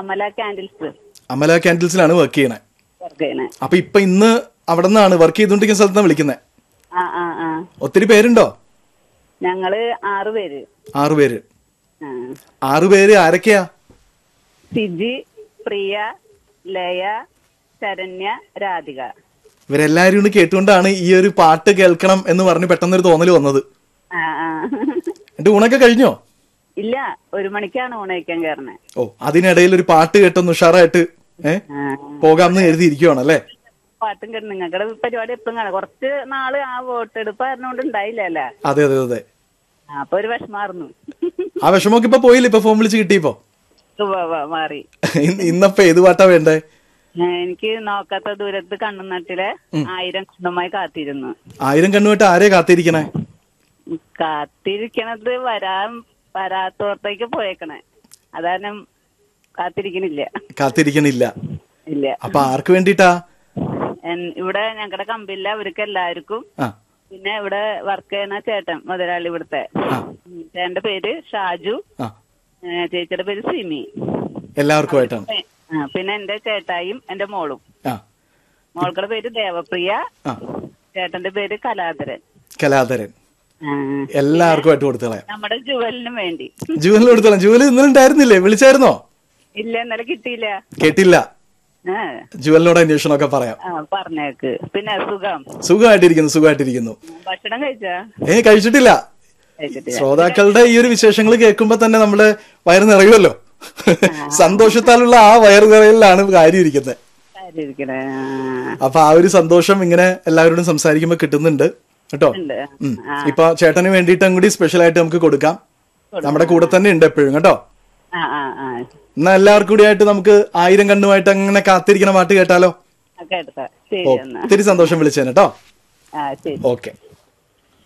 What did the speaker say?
Amala candles Amala ക്യാൻഡിൽസിലാണ് work ചെയ്യണേ work ചെയ്യണേ അപ്പൊ ഇപ്പൊ ഇന്ന് അവിടെ നിന്നാണ് വർക്ക് ചെയ്തുകൊണ്ടിരിക്കുന്ന സ്ഥലത്താണ് വിളിക്കുന്നത് ആ ആ ആ ഒത്തിരി പേരുണ്ടോ ഞങ്ങള് ആറ് പേര് ആറു പേര് ആ. ആറു പേര് ആരൊക്കെയാ സിജി പ്രിയ ലയ ശരണ്യ രാധിക ഇവരെല്ലാരും കൂടി കേട്ടുകൊണ്ടാണ് ഈ ഒരു പാട്ട് കേൾക്കണം എന്ന് പറഞ്ഞ് പെട്ടെന്നൊരു തോന്നൽ വന്നത് ആ ആ എന്റെ ഊണൊക്കെ കഴിഞ്ഞോ ഇല്ല ഒരു മണിക്കാണ് ഊണയിക്കാൻ കയറണേ ഓ അതിനിടയിൽ ഒരു പാട്ട് കേട്ടൊന്ന് ഉഷാറായിട്ട് ഏ ആ. പോകാമെന്ന് എഴുതിയിരിക്കുവാണല്ലേ പാട്ടും കേട്ട് നിങ്ങളുടെ പരിപാടി എപ്പോഴും കാണാം കുറച്ച് നാള് ആ വോട്ടെടുപ്പ് ആയിരുന്നോണ്ട് ഉണ്ടായില്ലല്ലേ അതെ അതെ അതെ ആ, അപ്പൊ ഒരു വിഷമായിരുന്നു ആ വിഷമമൊക്കെ ഇപ്പൊ പോയില്ല ഇപ്പൊ ഫോൺ വിളിച്ച് കിട്ടിയപ്പോ ഉവ്വ് ഉവ്വ് മാറി ഇന്ന് ഇന്നപ്പോ ഏത് പാട്ടാ വേണ്ടേ ഏ, എനിക്ക് നോക്കാത്ത ദൂരത്ത് കണ്ണുനട്ടിലെ ആയിരം കണ്ണുമായി കാത്തിരുന്നു ആയിരം കണ്ണുമായിട്ട് ആരെ കാത്തിരിക്കണേ കാത്തിരിക്കണത് വരാൻ വരാത്തോടത്തേക്ക് പോയേക്കണേ അതാരണം കാത്തിരിക്കണില്ല കാത്തിരിക്കണില്ല ഇല്ല അപ്പൊ ആർക്ക് വേണ്ടിട്ടാ എൻ- ഇവിടെ ഞങ്ങളുടെ കമ്പില്ല അവർക്ക് എല്ലാവർക്കും ആ പിന്നെ ഇവിടെ വർക്ക് ചെയ്യുന്ന ചേട്ടൻ മുതലാളി ഇവിടുത്തെ ആ. ഉം, ചേട്ടന്റെ പേര് ഷാജു ആ ഏ, ചേച്ചിയുടെ പേര് സിമി എല്ലാവർക്കുമായിട്ടാണ് ഏ, ആ, പിന്നെ എന്റെ ചേട്ടായും എന്റെ മോളും ആ മോൾക്കുടെ പേര് ദേവപ്രിയ ആ ചേട്ടന്റെ പേര് കലാധരൻ കലാധരൻ ആ, എല്ലാവർക്കുമായിട്ട് കൊടുത്തോളാം നമ്മുടെ ജുവലിനും വേണ്ടി ജുവലിന് കൊടുത്തോളാം ജുവൽ ഇന്നലെ ഉണ്ടായിരുന്നില്ലേ വിളിച്ചായിരുന്നോ ഇല്ല ഇന്നലെ കിട്ടിയില്ല കേട്ടില്ല ആ ജുവലിനോട് അന്വേഷണമൊക്കെ പറയാം ആ, പറഞ്ഞേക്ക് പിന്നെ സുഖം സുഖമായിട്ടിരിക്കുന്നു സുഖമായിട്ടിരിക്കുന്നു ഭക്ഷണം കഴിച്ചാ ഏ കഴിച്ചിട്ടില്ല കഴിച്ചിട്ടില്ല ശ്രോതാക്കളുടെ ഈ ഒരു വിശേഷങ്ങൾ കേൾക്കുമ്പോ തന്നെ നമ്മള് വയറ് നിറയുമല്ലോ സന്തോഷത്താലുള്ള ആ വയറ് നിറയലിലാണ് കാര്യം ഇരിക്കുന്നത് കാര്യം ഇരിക്കണേ ആ, അപ്പൊ ആ ഒരു സന്തോഷം ഇങ്ങനെ എല്ലാവരോടും സംസാരിക്കുമ്പോ കിട്ടുന്നുണ്ട് കേട്ടോ ഉണ്ട് ഉം. ഇപ്പൊ ചേട്ടന് വേണ്ടിയിട്ടും കൂടി സ്പെഷ്യൽ ആയിട്ട് നമുക്ക് കൊടുക്കാം നമ്മുടെ കൂടെ തന്നെ ഉണ്ട് എപ്പോഴും കേട്ടോ ആ ആ ആ എന്നാ എല്ലാവർക്കും കൂടി ആയിട്ട് നമുക്ക് ആയിരം കണ്ണുമായിട്ട് അങ്ങനെ കാത്തിരിക്കണ പാട്ട് കേട്ടാലോ ആ, കേട്ടോ ശരി ഓ എന്നാ ഒത്തിരി സന്തോഷം വിളിച്ചേനെ കേട്ടോ ആ ശരി ഓക്കെ